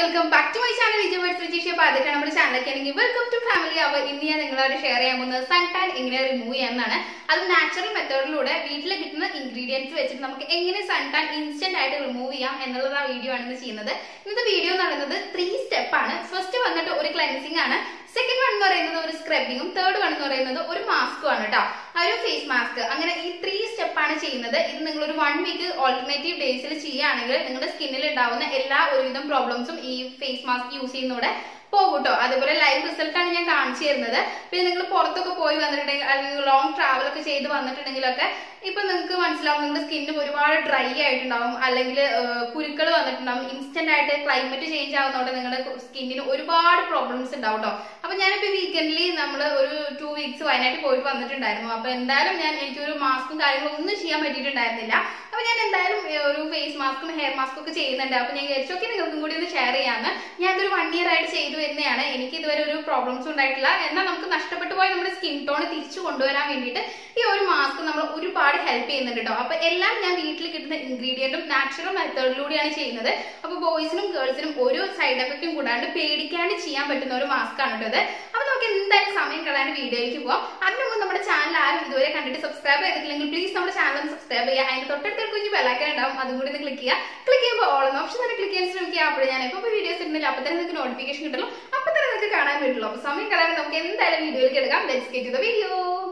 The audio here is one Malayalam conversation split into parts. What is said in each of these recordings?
welcome back to my channel Vijay words Vijeesh അപ്പോൾ ആദ്യമായിട്ടാണ് നമ്മുടെ ചാനലൊക്കെ ആണെങ്കിൽ വെൽക്കം ടു ഫാമിലി അപ്പോൾ ഇന്ന് ഞാൻ നിങ്ങളോട് ഷെയർ ചെയ്യാൻ പോകുന്നത് സൺ ടാൻ എങ്ങനെ റിമൂവ് ചെയ്യാമെന്നാണ് അത് നാച്ചുറൽ മെത്തേഡിലൂടെ വീട്ടിൽ കിട്ടുന്ന ഇൻഗ്രീഡിയൻസ് വെച്ചിട്ട് നമുക്ക് എങ്ങനെ സൺ ടാൻ ഇൻസ്റ്റന്റ് ആയിട്ട് റിമൂവ് ചെയ്യാം എന്നുള്ളത് ആ വീഡിയോ ആണ് ഇന്ന് ചെയ്യുന്നത് ഇന്നത്തെ വീഡിയോ എന്ന് പറയുന്നത് ത്രീ സ്റ്റെപ്പ് ആണ് ഫസ്റ്റ് വന്നിട്ട് ഒരു ക്ലെൻസിങ് ആണ് സെക്കൻഡ് വൺ എന്ന് പറയുന്നത് ഒരു സ്ക്രബിങ്ങും തേർഡ് വൺ എന്ന് പറയുന്നത് ഒരു മാസ്കും ആണ് കേട്ടോ ആ ഒരു ഫേസ് മാസ്ക് അങ്ങനെ ഈ ത്രീ സ്റ്റെപ്പ് ആണ് ചെയ്യുന്നത് ഇത് നിങ്ങൾ ഒരു വൺ വീക്ക് ഓൾട്ടർനേറ്റീവ് ഡേയ്സിൽ ചെയ്യുകയാണെങ്കിൽ നിങ്ങളുടെ സ്കിന്നിൽ ഉണ്ടാവുന്ന എല്ലാ ഒരുവിധം പ്രോബ്ലംസും ഈ ഫേസ് മാസ്ക് യൂസ് ചെയ്യുന്നതോടെ പോകും കേട്ടോ അതേപോലെ ലൈവ് റിസൾട്ട് ആണ് ഞാൻ കാണിച്ചു തരുന്നത് പിന്നെ നിങ്ങൾ പുറത്തൊക്കെ പോയി വന്നിട്ടുണ്ടെങ്കിൽ അല്ലെങ്കിൽ ലോങ് ട്രാവൽ ഒക്കെ ചെയ്ത് വന്നിട്ടുണ്ടെങ്കിലൊക്കെ ഇപ്പൊ നിങ്ങൾക്ക് മനസ്സിലാവും നിങ്ങളുടെ സ്കിന്ന് ഒരുപാട് ഡ്രൈ ആയിട്ടുണ്ടാവും അല്ലെങ്കിൽ കുരുക്കൾ വന്നിട്ടുണ്ടാവും ഇൻസ്റ്റന്റ് ആയിട്ട് ക്ലൈമറ്റ് ചേഞ്ച് ആവുന്നതുകൊണ്ട് നിങ്ങളുടെ സ്കിന്നിന് ഒരുപാട് പ്രോബ്ലംസ് ഉണ്ടാവും കേട്ടോ അപ്പൊ ഞാനിപ്പോ വീക്കെൻഡിൽ നമ്മൾ ഒരു ടു വീക്സ് വയനാട്ടിൽ പോയിട്ട് വന്നിട്ടുണ്ടായിരുന്നു അപ്പൊ എന്തായാലും ഞാൻ എനിക്കൊരു മാസ്കും കാര്യങ്ങളും ഒന്നും ചെയ്യാൻ പറ്റിയിട്ടുണ്ടായിരുന്നില്ല അപ്പൊ ഞാൻ എന്തായാലും ഏ, ഒരു ഫേസ് മാസ്കും ഹെയർ മാസ്കും ഒക്കെ ചെയ്യുന്നുണ്ട് അപ്പൊ ഞാൻ വിചാരിച്ചു ഓക്കെ നിങ്ങൾക്കും കൂടി ഒന്ന് ഷെയർ ചെയ്യാന്ന് ഞാൻ ഇതൊരു വൺ ഇയർ ആയിട്ട് ചെയ്തു വരുന്നതാണ് എനിക്ക് ഇതുവരെ ഒരു പ്രോബ്ലംസ് ഉണ്ടായിട്ടില്ല എന്നാൽ നമുക്ക് നഷ്ടപ്പെട്ടു പോയ നമ്മുടെ സ്കിൻ ടോൺ തിരിച്ചു കൊണ്ടുവരാൻ വേണ്ടിയിട്ട് ഈ ഒരു മാസ്ക് നമ്മൾ ഒരുപാട് ഹെൽപ്പ് ചെയ്യുന്നുണ്ട് കേട്ടോ അപ്പൊ എല്ലാം ഞാൻ വീട്ടിൽ കിട്ടുന്ന ഇൻഗ്രീഡിയന്റും നാച്ചുറൽ മെത്തേഡിലൂടെയാണ് ചെയ്യുന്നത് അപ്പൊ ബോയ്സിനും ഗേൾസിനും ഒരു സൈഡ് എഫക്റ്റും കൂടാണ്ട് പേടിക്കാണ്ട് ചെയ്യാൻ പറ്റുന്ന ഒരു മാസ്ക് ആണ് കേട്ടോ ഇത് അപ്പൊ നമുക്ക് എന്തായാലും സമയം കളയാൻ വീഡിയോയിലേക്ക് പോവാം അതിന് മുമ്പ് നമ്മുടെ ചാനൽ ആരും ഇതുവരെ കണ്ടിട്ട് സബ്സ്ക്രൈബ് ചെയ്തിട്ടില്ലെങ്കിൽ പ്ലീസ് നമ്മുടെ ചാനൽ സബ്സ്ക്രൈബ് ചെയ്യുക അതിന് തൊട്ടടുത്ത് കുഞ്ഞ് ബെല്ലൈക്കൻ ഉണ്ടാവും അതും കൂടി ഒന്ന് ക്ലിക്ക് ചെയ്യുക ക്ലിക്ക് ചെയ്യുമ്പോൾ ഓൾ എന്ന ഓപ്ഷൻ തന്നെ ക്ലിക്ക് ചെയ്യാൻ ശ്രമിക്കുക അപ്പോൾ ഞാൻ എപ്പോൾ വീഡിയോസ് ഇടുന്നില്ല അപ്പോൾ തന്നെ നിങ്ങൾക്ക് നോട്ടിഫിക്കേഷൻ കിട്ടുള്ളൂ അപ്പോൾ തന്നെ നിങ്ങൾക്ക് കാണാൻ പറ്റുള്ളൂ അപ്പോൾ സമയം കളയാൻ നമുക്ക് എന്തായാലും വീഡിയോയിലേക്ക് എടുക്കാം let's get to the video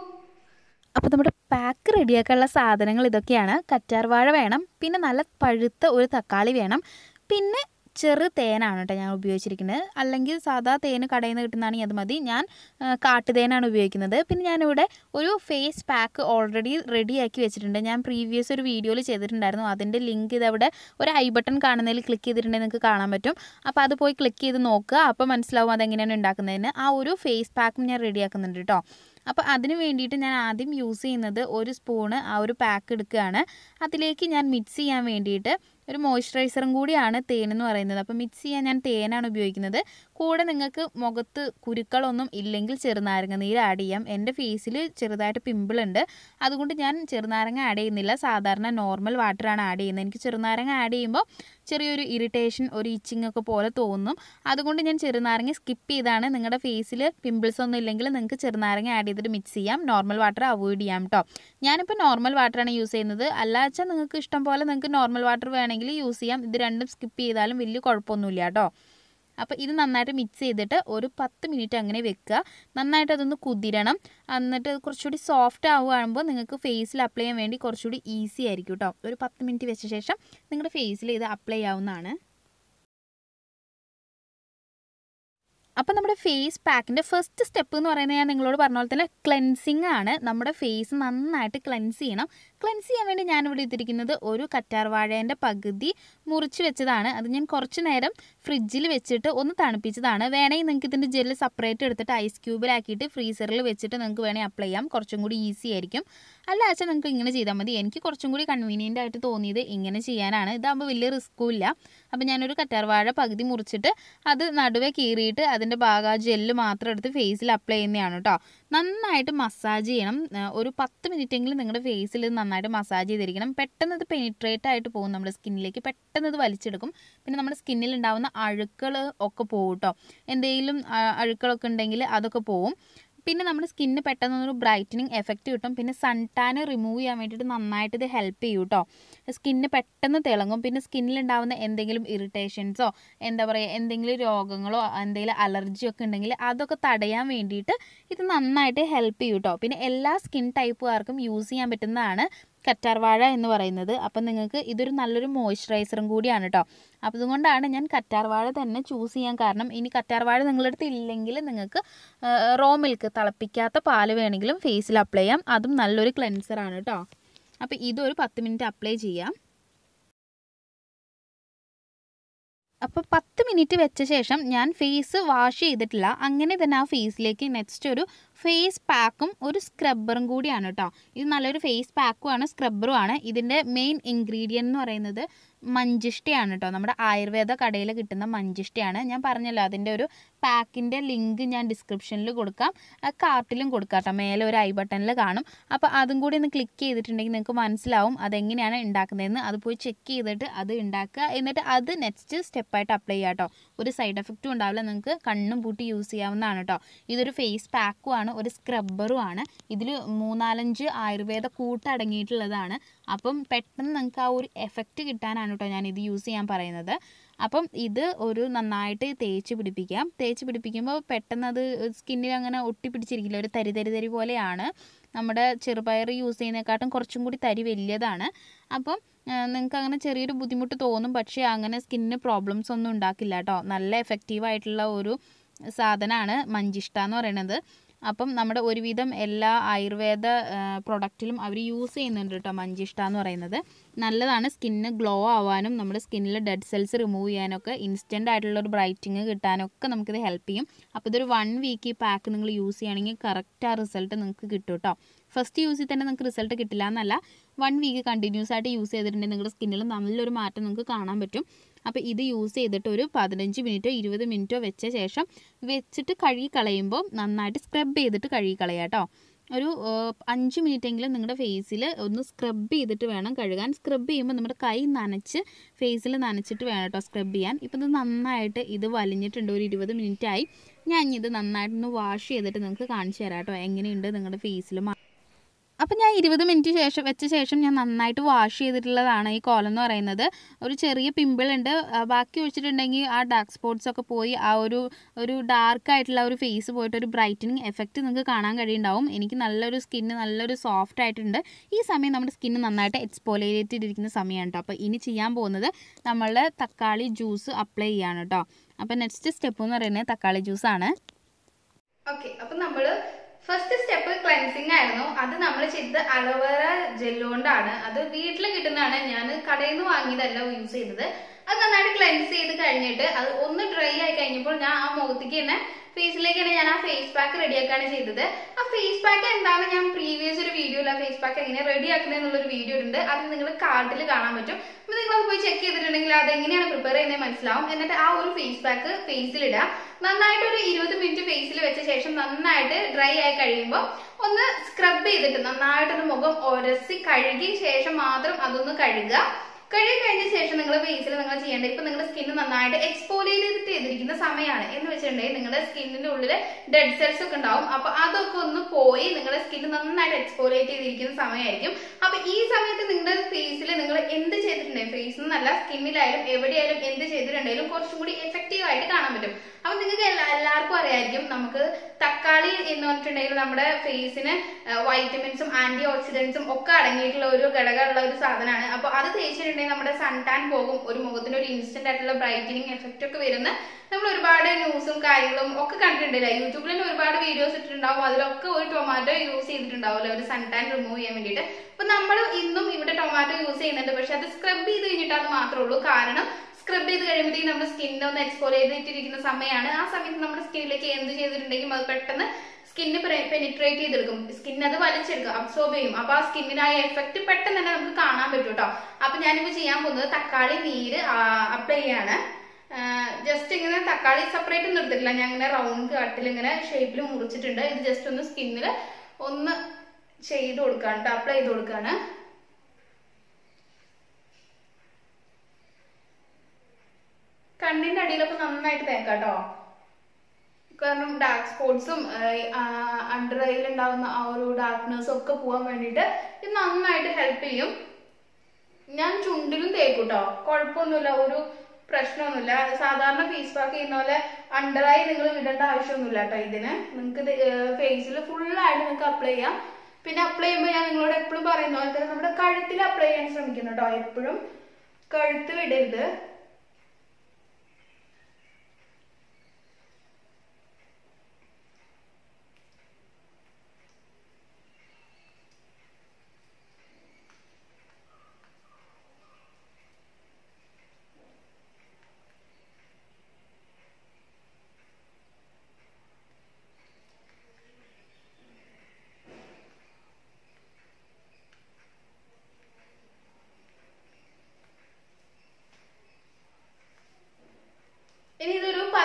അപ്പോൾ നമ്മുടെ പാക്ക് റെഡിയാക്കാനുള്ള സാധനങ്ങൾ ഇതൊക്കെയാണ് കറ്റാർവാഴ വേണം പിന്നെ നല്ല പഴുത്ത ഒരു തക്കാളി വേണം പിന്നെ ചെറു തേനാണ് കേട്ടോ ഞാൻ ഉപയോഗിച്ചിരിക്കുന്നത് അല്ലെങ്കിൽ സാധാ തേന് കടയിൽ നിന്ന് കിട്ടുന്നതാണെങ്കിൽ അത് മതി ഞാൻ ആ, കാട്ടുതേനാണ് ഉപയോഗിക്കുന്നത് പിന്നെ ഞാനിവിടെ ഒരു ഫേസ് പാക്ക് ഓൾറെഡി റെഡിയാക്കി വെച്ചിട്ടുണ്ട് ഞാൻ പ്രീവിയസ് ഒരു വീഡിയോയിൽ ചെയ്തിട്ടുണ്ടായിരുന്നു അതിൻ്റെ ലിങ്ക് ഇതവിടെ ഒരു ഐ ബട്ടൺ കാണുന്നതിൽ ക്ലിക്ക് ചെയ്തിട്ടുണ്ടെങ്കിൽ നിങ്ങൾക്ക് കാണാൻ പറ്റും അപ്പോൾ അത് പോയി ക്ലിക്ക് ചെയ്ത് നോക്കുക അപ്പോൾ മനസ്സിലാവും അതെങ്ങനെയാണ് ഉണ്ടാക്കുന്നതെന്ന് ആ ഒരു ഫേസ് പാക്കും ഞാൻ റെഡിയാക്കുന്നുണ്ട് കേട്ടോ അപ്പോൾ അതിന് വേണ്ടിയിട്ട് ഞാൻ ആദ്യം യൂസ് ചെയ്യുന്നത് ഒരു സ്പൂണ് ആ ഒരു പാക്ക് എടുക്കുകയാണ് അതിലേക്ക് ഞാൻ മിക്സ് ചെയ്യാൻ വേണ്ടിയിട്ട് ഒരു മോയ്സ്ചറൈസറും കൂടിയാണ് തേൻ എന്ന് പറയുന്നത് അപ്പോൾ മിക്സ് ചെയ്യാൻ ഞാൻ തേനാണ് ഉപയോഗിക്കുന്നത് കൂടെ നിങ്ങൾക്ക് മുഖത്ത് കുരുക്കളൊന്നും ഇല്ലെങ്കിൽ ചെറുനാരങ്ങ നീര് ആഡ് ചെയ്യാം എൻ്റെ ഫേസിൽ ചെറുതായിട്ട് പിമ്പിൾ ഉണ്ട് അതുകൊണ്ട് ഞാൻ ചെറുനാരങ്ങ ആഡ് ചെയ്യുന്നില്ല സാധാരണ നോർമൽ വാട്ടറാണ് ആഡ് ചെയ്യുന്നത് എനിക്ക് ചെറുനാരങ്ങ ആഡ് ചെയ്യുമ്പോൾ ചെറിയൊരു ഇറിറ്റേഷൻ ഒരു ഇച്ചിങ് ഒക്കെ പോലെ തോന്നും അതുകൊണ്ട് ഞാൻ ചെറുനാരങ്ങ സ്കിപ്പ് ചെയ്താണ് നിങ്ങളുടെ ഫേസിൽ പിമ്പിൾസ് ഒന്നും ഇല്ലെങ്കിൽ നിങ്ങൾക്ക് ചെറുനാരങ്ങ ആഡ് ചെയ്തിട്ട് മിക്സ് ചെയ്യാം നോർമൽ വാട്ടർ അവോയ്ഡ് ചെയ്യാം കേട്ടോ ഞാനിപ്പോൾ നോർമൽ വാട്ടറാണ് യൂസ് ചെയ്യുന്നത് അല്ലാച്ചാൽ നിങ്ങൾക്ക് ഇഷ്ടം പോലെ നിങ്ങൾക്ക് നോർമൽ വാട്ടർ വേണമെങ്കിൽ യൂസ് ചെയ്യാം ഇത് രണ്ടും സ്കിപ്പ് ചെയ്താലും വലിയ കുഴപ്പമൊന്നുമില്ല കേട്ടോ അപ്പോൾ ഇത് നന്നായിട്ട് മിക്സ് ചെയ്തിട്ട് ഒരു പത്ത് മിനിറ്റ് അങ്ങനെ വെക്കുക നന്നായിട്ട് അതൊന്ന് കുതിരണം എന്നിട്ട് അത് കുറച്ചുകൂടി സോഫ്റ്റ് ആവുകയാകുമ്പോൾ നിങ്ങൾക്ക് ഫേസിൽ അപ്ലൈ ചെയ്യാൻ വേണ്ടി കുറച്ചുകൂടി ഈസി ആയിരിക്കും കേട്ടോ ഒരു പത്ത് മിനിറ്റ് വെച്ച ശേഷം നിങ്ങളുടെ ഫേസിൽ ഇത് അപ്ലൈ ചെയ്യാവുന്നതാണ് അപ്പോൾ നമ്മുടെ ഫേസ് പാക്കിൻ്റെ ഫസ്റ്റ് സ്റ്റെപ്പ് എന്ന് പറയുന്നത് ഞാൻ നിങ്ങളോട് പറഞ്ഞ പോലെ തന്നെ ക്ലെൻസിങ് ആണ് നമ്മുടെ ഫേസ് നന്നായിട്ട് ക്ലെൻസ് ചെയ്യണം ക്ലെൻസ് ചെയ്യാൻ വേണ്ടി ഞാനിവിടെ ഇട്ടിരിക്കുന്നത് ഒരു കറ്റാർവാഴേൻ്റെ പകുതി മുറിച്ച് വെച്ചതാണ് അത് ഞാൻ കുറച്ച് നേരം ഫ്രിഡ്ജിൽ വെച്ചിട്ട് ഒന്ന് തണുപ്പിച്ചതാണ് വേണമെങ്കിൽ നിങ്ങൾക്ക് ഇതിൻ്റെ ജെല്ല് സെപ്പറേറ്റ് എടുത്തിട്ട് ഐസ് ക്യൂബിലാക്കിയിട്ട് ഫ്രീസറിൽ വെച്ചിട്ട് നിങ്ങൾക്ക് വേണമെങ്കിൽ അപ്ലൈ ചെയ്യാം കുറച്ചും കൂടി ഈസി ആയിരിക്കും അല്ല വെച്ചാൽ നിങ്ങൾക്ക് ഇങ്ങനെ ചെയ്താൽ മതി എനിക്ക് കുറച്ചും കൂടി കൺവീനിയൻ്റ് ആയിട്ട് തോന്നിയത് ഇങ്ങനെ ചെയ്യാനാണ് ഇതാകുമ്പോൾ വലിയ റിസ്ക്കും ഇല്ല അപ്പോൾ ഞാനൊരു കറ്റാർവാഴ പകുതി മുറിച്ചിട്ട് അത് നടുവെ കീറിയിട്ട് അതിൻ്റെ ഭാഗം ആ ജെല്ല് മാത്രം എടുത്ത് ഫേസിൽ അപ്ലൈ ചെയ്യുന്നതാണ് കേട്ടോ നന്നായിട്ട് മസാജ് ചെയ്യണം ആ, ഒരു പത്ത് മിനിറ്റെങ്കിലും നിങ്ങളുടെ ഫേസിൽ ഇത് നന്നായിട്ട് മസാജ് ചെയ്തിരിക്കണം പെട്ടെന്ന് ഇത് പെനിട്രേറ്റ് ആയിട്ട് പോകും നമ്മുടെ സ്കിന്നിലേക്ക് പെട്ടെന്ന് ഇത് വലിച്ചെടുക്കും പിന്നെ നമ്മുടെ സ്കിന്നിൽ ഉണ്ടാവുന്ന അഴുക്കൾ ഒക്കെ പോകും കേട്ടോ എന്തെങ്കിലും ആ, അഴുക്കളൊക്കെ ഉണ്ടെങ്കിൽ അതൊക്കെ പോവും പിന്നെ നമ്മുടെ സ്കിന്ന് പെട്ടെന്നൊരു ബ്രൈറ്റനിങ് എഫക്റ്റ് കിട്ടും പിന്നെ സൺ ടാൻ റിമൂവ് ചെയ്യാൻ വേണ്ടിയിട്ട് നന്നായിട്ട് ഇത് ഹെൽപ്പ് ചെയ്യും കേട്ടോ സ്കിന്ന് പെട്ടെന്ന് തിളങ്ങും പിന്നെ സ്കിന്നിലുണ്ടാവുന്ന എന്തെങ്കിലും ഇറിറ്റേഷൻസോ എന്താ പറയുക എന്തെങ്കിലും രോഗങ്ങളോ എന്തെങ്കിലും അലർജിയോ ഒക്കെ ഉണ്ടെങ്കിൽ അതൊക്കെ തടയാൻ വേണ്ടിയിട്ട് ഇത് നന്നായിട്ട് ഹെൽപ്പ് ചെയ്യും കേട്ടോ പിന്നെ എല്ലാ സ്കിൻ ടൈപ്പുകാർക്കും യൂസ് ചെയ്യാൻ പറ്റുന്നതാണ് കറ്റാർവാഴ എന്ന് പറയുന്നത് അപ്പം നിങ്ങൾക്ക് ഇതൊരു നല്ലൊരു മോയ്സ്ചറൈസറും കൂടിയാണ് കേട്ടോ അപ്പം അതുകൊണ്ടാണ് ഞാൻ കറ്റാർവാഴ തന്നെ ചൂസ് ചെയ്യാൻ കാരണം ഇനി കറ്റാർവാഴ നിങ്ങളുടെ അടുത്ത് ഇല്ലെങ്കിൽ നിങ്ങൾക്ക് റോ മിൽക്ക് തിളപ്പിക്കാത്ത പാല് വേണമെങ്കിലും ഫേസിൽ അപ്ലൈ ചെയ്യാം അതും നല്ലൊരു ക്ലെൻസറാണ് കേട്ടോ അപ്പോൾ ഇതൊരു പത്ത് മിനിറ്റ് അപ്ലൈ ചെയ്യാം അപ്പോൾ പത്ത് മിനിറ്റ് വെച്ച ശേഷം ഞാൻ ഫേസ് വാഷ് ചെയ്തിട്ടില്ല അങ്ങനെ തന്നെ ആ ഫേസിലേക്ക് നെക്സ്റ്റ് ഒരു ഫേസ് പാക്കും ഒരു സ്ക്രബ്ബറും കൂടിയാണ് കേട്ടോ ഇത് നല്ലൊരു ഫേസ് പാക്കുമാണ് സ്ക്രബ്ബറും ആണ് ഇതിൻ്റെ മെയിൻ ഇൻഗ്രീഡിയൻ്റ് എന്ന് പറയുന്നത് മഞ്ചിഷ്ടയാണ് കേട്ടോ നമ്മുടെ ആയുർവേദ കടയിൽ കിട്ടുന്ന മഞ്ചിഷ്ടയാണ് ഞാൻ പറഞ്ഞല്ലോ അതിൻ്റെ ഒരു പാക്കിൻ്റെ ലിങ്ക് ഞാൻ ഡിസ്ക്രിപ്ഷനിൽ കൊടുക്കാം കാർട്ടിലും കൊടുക്കാം കേട്ടോ മേലെ ഒരു ഐ ബട്ടണിൽ കാണും അപ്പോൾ അതും കൂടി ഒന്ന് ക്ലിക്ക് ചെയ്തിട്ടുണ്ടെങ്കിൽ നിങ്ങൾക്ക് മനസ്സിലാവും അതെങ്ങനെയാണ് ഉണ്ടാക്കുന്നതെന്ന് അത് പോയി ചെക്ക് ചെയ്തിട്ട് അത് ഉണ്ടാക്കുക എന്നിട്ട് അത് നെക്സ്റ്റ് സ്റ്റെപ്പായിട്ട് അപ്ലൈ ചെയ്യുക കേട്ടോ ഒരു സൈഡ് എഫക്റ്റും ഉണ്ടാവില്ല നിങ്ങൾക്ക് കണ്ണും പൂട്ടി യൂസ് ചെയ്യാവുന്നതാണ് കേട്ടോ ഇതൊരു ഫേസ് പാക്കും ആണ് ഒരു സ്ക്രബ്ബറും ആണ് ഇതിൽ മൂന്നാലഞ്ച് ആയുർവേദ കൂട്ടടങ്ങിയിട്ടുള്ളതാണ് അപ്പം പെട്ടെന്ന് നിങ്ങൾക്ക് ആ ഒരു എഫക്റ്റ് കിട്ടാനാണ് കേട്ടോ ഞാൻ ഇത് യൂസ് ചെയ്യാൻ പറയുന്നത് അപ്പം ഇത് ഒരു നന്നായിട്ട് തേച്ച് പിടിപ്പിക്കാം തേച്ച് പിടിപ്പിക്കുമ്പോൾ പെട്ടെന്ന് അത് സ്കിന്നിൽ അങ്ങനെ ഒട്ടിപ്പിടിച്ചിരിക്കില്ല ഒരു തരി തരി തരി പോലെയാണ് നമ്മുടെ ചെറുപയർ യൂസ് ചെയ്യുന്നതിനെക്കാട്ടും കുറച്ചും കൂടി തരി വലിയതാണ് അപ്പം നിങ്ങൾക്ക് അങ്ങനെ ചെറിയൊരു ബുദ്ധിമുട്ട് തോന്നും പക്ഷേ അങ്ങനെ സ്കിന്നിന് പ്രോബ്ലംസ് ഒന്നും ഉണ്ടാക്കില്ല കേട്ടോ നല്ല എഫക്റ്റീവ് ആയിട്ടുള്ള ഒരു സാധനമാണ് മഞ്ചിഷ്ട എന്ന് പറയുന്നത് അപ്പം നമ്മുടെ ഒരുവിധം എല്ലാ ആയുർവേദ പ്രൊഡക്റ്റിലും അവർ യൂസ് ചെയ്യുന്നുണ്ട് കേട്ടോ മഞ്ചിഷ്ട എന്ന് പറയുന്നത് നല്ലതാണ് സ്കിന്ന് ഗ്ലോ ആവാനും നമ്മുടെ സ്കിന്നിൽ ഡെഡ് സെൽസ് റിമൂവ് ചെയ്യാനൊക്കെ ഇൻസ്റ്റൻ്റ് ആയിട്ടുള്ള ഒരു ബ്രൈറ്റിങ് കിട്ടാനൊക്കെ നമുക്കിത് ഹെൽപ്പ് ചെയ്യും അപ്പോൾ ഇതൊരു വൺ വീക്ക് ഈ പാക്ക് നിങ്ങൾ യൂസ് ചെയ്യുകയാണെങ്കിൽ കറക്റ്റ് ആ റിസൾട്ട് നിങ്ങൾക്ക് കിട്ടും കേട്ടോ ഫസ്റ്റ് യൂസിൽ തന്നെ നിങ്ങൾക്ക് റിസൾട്ട് കിട്ടില്ല എന്നല്ല വൺ വീക്ക് കണ്ടിന്യൂസ് ആയിട്ട് യൂസ് ചെയ്തിട്ടുണ്ടെങ്കിൽ നിങ്ങളുടെ സ്കിന്നിൽ നല്ലൊരു മാറ്റം നിങ്ങൾക്ക് കാണാൻ പറ്റും അപ്പോൾ ഇത് യൂസ് ചെയ്തിട്ട് ഒരു പതിനഞ്ച് മിനിറ്റോ ഇരുപത് മിനിറ്റോ വെച്ച ശേഷം വെച്ചിട്ട് കഴുകി കളയുമ്പോൾ നന്നായിട്ട് സ്ക്രബ് ചെയ്തിട്ട് കഴുകി കളയാം കേട്ടോ ഒരു അഞ്ച് മിനിറ്റെങ്കിലും നിങ്ങളുടെ ഫേസിൽ ഒന്ന് സ്ക്രബ് ചെയ്തിട്ട് വേണം കഴുകാൻ സ്ക്രബ് ചെയ്യുമ്പോൾ നമ്മുടെ കൈ നനച്ച് ഫേസിൽ നനച്ചിട്ട് വേണം കേട്ടോ സ്ക്രബ് ചെയ്യാൻ ഇപ്പം ഇത് നന്നായിട്ട് ഇത് വലിഞ്ഞിട്ടുണ്ട് ഒരു ഇരുപത് മിനിറ്റ് ആയി ഞാൻ ഇത് നന്നായിട്ടൊന്ന് വാഷ് ചെയ്തിട്ട് നിങ്ങൾക്ക് കാണിച്ചു തരാം കേട്ടോ എങ്ങനെയുണ്ട് നിങ്ങളുടെ ഫേസിൽ അപ്പം ഞാൻ ഇരുപത് മിനിറ്റ് ശേഷം വെച്ച ശേഷം ഞാൻ നന്നായിട്ട് വാഷ് ചെയ്തിട്ടുള്ളതാണ് ഈ കോലം എന്ന് പറയുന്നത് ഒരു ചെറിയ പിമ്പിൾ ഉണ്ട് ബാക്കി ഒഴിച്ചിട്ടുണ്ടെങ്കിൽ ആ ഡാർക്ക് സ്പോട്ട്സ് ഒക്കെ പോയി ആ ഒരു ഒരു ഡാർക്ക് ആയിട്ടുള്ള ഒരു ഫേസ് പോയിട്ട് ഒരു ബ്രൈറ്റനിങ് എഫക്റ്റ് നിങ്ങൾക്ക് കാണാൻ കഴിയുണ്ടാവും എനിക്ക് നല്ലൊരു സ്കിന്ന് നല്ലൊരു സോഫ്റ്റ് ആയിട്ടുണ്ട് ഈ സമയം നമ്മുടെ സ്കിന്ന് നന്നായിട്ട് എക്സ്പോലേറ്റ് ചെയ്തിരിക്കുന്ന സമയമാണ് കേട്ടോ അപ്പോൾ ഇനി ചെയ്യാൻ പോകുന്നത് നമ്മളുടെ തക്കാളി ജ്യൂസ് അപ്ലൈ ചെയ്യാണ് കേട്ടോ അപ്പോൾ നെക്സ്റ്റ് സ്റ്റെപ്പ് എന്ന് പറയുന്നത് തക്കാളി ജ്യൂസാണ് ഓക്കെ അപ്പൊ നമ്മള് ഫസ്റ്റ് സ്റ്റെപ്പ് ക്ലെൻസിങ് ആയിരുന്നു അത് നമ്മൾ ചെയ്തത് അലോവേറ ജെല്ലുകൊണ്ടാണ് അത് വീട്ടിൽ കിട്ടുന്നതാണ് ഞാൻ കടയിൽ നിന്ന് വാങ്ങിയതല്ല യൂസ് ചെയ്തത് അത് നന്നായിട്ട് ക്ലെൻസ് ചെയ്ത് കഴിഞ്ഞിട്ട് അത് ഒന്ന് ഡ്രൈ ആയി കഴിഞ്ഞപ്പോൾ ഞാൻ ആ മുഖത്തേക്ക് തന്നെ ഫേസിലേക്ക് തന്നെ ഞാൻ ആ ഫേസ് പാക്ക് റെഡിയാക്കാണ് ചെയ്തത് ആ ഫേസ് പാക്ക് എന്താണ് ഞാൻ പ്രീവിയസ് ഒരു വീഡിയോയിൽ ആ ഫേസ് പാക്ക് എങ്ങനെ റെഡി ആക്കുന്നത് എന്നുള്ളൊരു വീഡിയോ ഉണ്ട് അത് നിങ്ങൾ കാർഡിൽ കാണാൻ പറ്റും അപ്പൊ നിങ്ങൾ അത് പോയി ചെക്ക് ചെയ്തിട്ടുണ്ടെങ്കിൽ അത് എങ്ങനെയാണ് പ്രിപ്പയർ ചെയ്യുന്നത് മനസ്സിലാവും എന്നിട്ട് ആ ഒരു ഫേസ് പാക്ക് ഫേസിൽ ഇടുക നന്നായിട്ട് ഒരു ഇരുപത് മിനിറ്റ് ഫേസിൽ വെച്ച ശേഷം നന്നായിട്ട് ഡ്രൈ ആയി കഴിയുമ്പോൾ ഒന്ന് സ്ക്രബ് ചെയ്തിട്ട് നന്നായിട്ടൊന്ന് മുഖം ഒരസി കഴുകിയ ശേഷം മാത്രം അതൊന്ന് കഴുകുക കഴുകി കഴിഞ്ഞ ശേഷം നിങ്ങൾ ഫേസിൽ നിങ്ങൾ ചെയ്യേണ്ടത് ഇപ്പൊ നിങ്ങളുടെ സ്കിന്ന് നന്നായിട്ട് എക്സ്പോലിയേറ്റ് ചെയ്തിരിക്കുന്ന സമയമാണ് എന്ന് വെച്ചിട്ടുണ്ടെങ്കിൽ നിങ്ങളുടെ സ്കിന്നിന്റെ ഉള്ളിൽ ഡെഡ് സെൽസ് ഒക്കെ ഉണ്ടാവും അപ്പൊ അതൊക്കെ ഒന്ന് പോയി നിങ്ങളുടെ സ്കിന്ന് നന്നായിട്ട് എക്സ്പോലിയേറ്റ് ചെയ്തിരിക്കുന്ന സമയമായിരിക്കും അപ്പൊ ഈ സമയത്ത് നിങ്ങളുടെ ഫേസിൽ നിങ്ങൾ എന്ത് ചെയ്തിട്ടുണ്ടെങ്കിൽ ഫേസിൽ നിന്നല്ല സ്കിന്നിലായാലും എവിടെയായാലും എന്ത് ചെയ്തിട്ടുണ്ടെങ്കിലും കുറച്ചും കൂടി എഫക്റ്റീവ് ആയിട്ട് കാണാൻ പറ്റും അപ്പൊ നിങ്ങൾക്ക് എല്ലാ എല്ലാവർക്കും അറിയായിരിക്കും നമുക്ക് തക്കാളി എന്ന് പറഞ്ഞിട്ടുണ്ടെങ്കിൽ നമ്മുടെ ഫേസിന് വൈറ്റമിൻസും ആന്റി ഓക്സിഡൻസും ഒക്കെ അടങ്ങിയിട്ടുള്ള ഒരു ഘടകമുള്ള ഒരു സാധനമാണ് അപ്പൊ അത് തേച്ചിട്ടുണ്ടെങ്കിൽ നമ്മുടെ സൺ ടാൻ പോകും ഒരു മുഖത്തിന് ഒരു ഇൻസ്റ്റന്റ് ആയിട്ടുള്ള ബ്രൈറ്റനിങ് എഫക്റ്റ് ഒക്കെ വരുന്ന നമ്മൾ ഒരുപാട് ന്യൂസും കാര്യങ്ങളും ഒക്കെ കണ്ടിട്ടുണ്ടല്ലേ യൂട്യൂബിൽ തന്നെ ഒരുപാട് വീഡിയോസ് ഇട്ടിട്ടുണ്ടാവും അതിലൊക്കെ ഒരു ടൊമാറ്റോ യൂസ് ചെയ്തിട്ടുണ്ടാവുമല്ലോ ഒരു സൺ ടാൻ റിമൂവ് ചെയ്യാൻ വേണ്ടിയിട്ട് അപ്പൊ നമ്മൾ ഇന്നും ഇവിടെ ടൊമാറ്റോ യൂസ് ചെയ്യുന്നുണ്ട് പക്ഷെ അത് സ്ക്രബ് ചെയ്ത് കഴിഞ്ഞിട്ടാണ് മാത്രമേ ഉള്ളൂ കാരണം സ്ക്രബ് ചെയ്ത് കഴിയുമ്പോഴത്തേക്കും നമ്മുടെ സ്കിന്നെ ഒന്ന് എക്സ്പോർ ചെയ്തിട്ടിരിക്കുന്ന സമയമാണ് ആ സമയത്ത് നമ്മുടെ സ്കിന്നിലേക്ക് എന്ത് ചെയ്തിട്ടുണ്ടെങ്കിൽ അത് പെട്ടെന്ന് സ്കിന്ന് പെനിട്രേറ്റ് ചെയ്തെടുക്കും സ്കിൻ അത് വലിച്ചെടുക്കും അബ്സോർബ് ചെയ്യും അപ്പൊ ആ സ്കിന്നിന് ആ എഫക്ട് പെട്ടെന്ന് തന്നെ നമുക്ക് കാണാൻ പറ്റും കേട്ടോ അപ്പൊ ഞാനിപ്പോ ചെയ്യാൻ പോകുന്നത് തക്കാളി നീര് അപ്ലൈ ചെയ്യാണ് ജസ്റ്റ് ഇങ്ങനെ തക്കാളി സെപ്പറേറ്റ് ഒന്നും എടുത്തിട്ടില്ല ഞാൻ ഇങ്ങനെ റൗണ്ട് കട്ടിൽ ഇങ്ങനെ ഷേപ്പിൽ മുറിച്ചിട്ടുണ്ട് ഇത് ജസ്റ്റ് ഒന്ന് സ്കിന്നിൽ ഒന്ന് ചെയ്ത് കൊടുക്കാണ് കേട്ടോ അപ്ലൈ ചെയ്ത് കൊടുക്കാണ് കണ്ണിന്റെ അടിയിലൊക്കെ നന്നായിട്ട് തേക്കാം കേട്ടോ കാരണം ഡാർക്ക് സ്പോട്ട്സും അണ്ടർ ഐയിൽ ഉണ്ടാകുന്ന ആ ഒരു ഡാർക്ക്നെസ്സും ഒക്കെ പോകാൻ വേണ്ടിയിട്ട് ഇത് നന്നായിട്ട് ഹെൽപ്പ് ചെയ്യും ഞാൻ ചുണ്ടിലും തേക്കും കേട്ടോ കുഴപ്പമൊന്നുമില്ല ഒരു പ്രശ്നമൊന്നുമില്ല സാധാരണ ഫേസ് പാക്ക് ചെയ്യുന്ന പോലെ അണ്ടർ ഐ നിങ്ങൾ വിടേണ്ട ആവശ്യമൊന്നുമില്ല കേട്ടോ ഇതിന് നിങ്ങൾക്ക് ഫേസിൽ ഫുള്ളായിട്ട് നിങ്ങൾക്ക് അപ്ലൈ ചെയ്യാം പിന്നെ അപ്ലൈ ചെയ്യുമ്പോൾ ഞാൻ നിങ്ങളോട് എപ്പോഴും പറയുന്ന പോലെ തന്നെ നമ്മുടെ കഴുത്തിൽ അപ്ലൈ ചെയ്യാൻ ശ്രമിക്കുന്നു കേട്ടോ എപ്പോഴും കഴുത്ത് വിടരുത്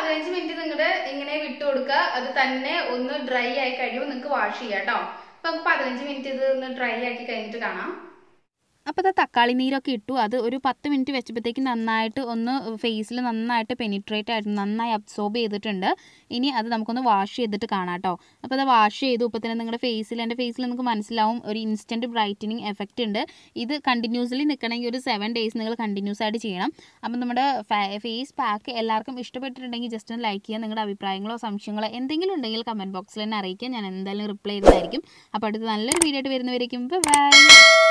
പതിനഞ്ച് മിനിറ്റ് നിങ്ങളുടെ ഇങ്ങനെ വിട്ടു കൊടുക്കുക അത് തന്നെ ഒന്ന് ഡ്രൈ ആയി കഴിയുമ്പോൾ നിങ്ങൾക്ക് വാഷ് ചെയ്യാം കേട്ടോ അപ്പൊ നമുക്ക് പതിനഞ്ച് മിനിറ്റ് ഇത് ഒന്ന് ഡ്രൈ ആക്കി കഴിഞ്ഞിട്ട് കാണാം അപ്പോൾ ഇത് തക്കാളി നീരൊക്കെ ഇട്ടു അത് ഒരു പത്ത് മിനിറ്റ് വെച്ചപ്പോഴത്തേക്ക് നന്നായിട്ട് ഒന്ന് ഫേസിൽ നന്നായിട്ട് പെനിട്രേറ്റ് ആയിട്ട് നന്നായി അബ്സോർബ് ചെയ്തിട്ടുണ്ട് ഇനി അത് നമുക്കൊന്ന് വാഷ് ചെയ്തിട്ട് കാണാം കേട്ടോ അപ്പോൾ അത് വാഷ് ചെയ്തു ഇപ്പോൾ തന്നെ നിങ്ങളുടെ ഫേസിൽ എൻ്റെ ഫേസിൽ നിങ്ങൾക്ക് മനസ്സിലാവും ഒരു ഇൻസ്റ്റൻറ്റ് ബ്രൈറ്റനിങ് എഫക്റ്റ് ഉണ്ട് ഇത് കണ്ടിന്യൂസ്ലി നിൽക്കണമെങ്കിൽ ഒരു സെവൻ ഡേയ്സ് നിങ്ങൾ കണ്ടിന്യൂസ് ആയിട്ട് ചെയ്യണം അപ്പം നമ്മുടെ ഫേസ് പാക്ക് എല്ലാവർക്കും ഇഷ്ടപ്പെട്ടിട്ടുണ്ടെങ്കിൽ ജസ്റ്റ് ഒന്ന് ലൈക്ക് ചെയ്യുക നിങ്ങളുടെ അഭിപ്രായങ്ങളോ സംശയങ്ങളോ എന്തെങ്കിലും ഉണ്ടെങ്കിൽ കമൻറ്റ് ബോക്സിൽ തന്നെ അറിയിക്കുക ഞാൻ എന്തായാലും റിപ്ലൈ ചെയ്യുന്നതായിരിക്കും അപ്പോൾ അടുത്ത് നല്ലൊരു വീഡിയോ ആയിട്ട് വരുന്നവരേക്കും ബൈ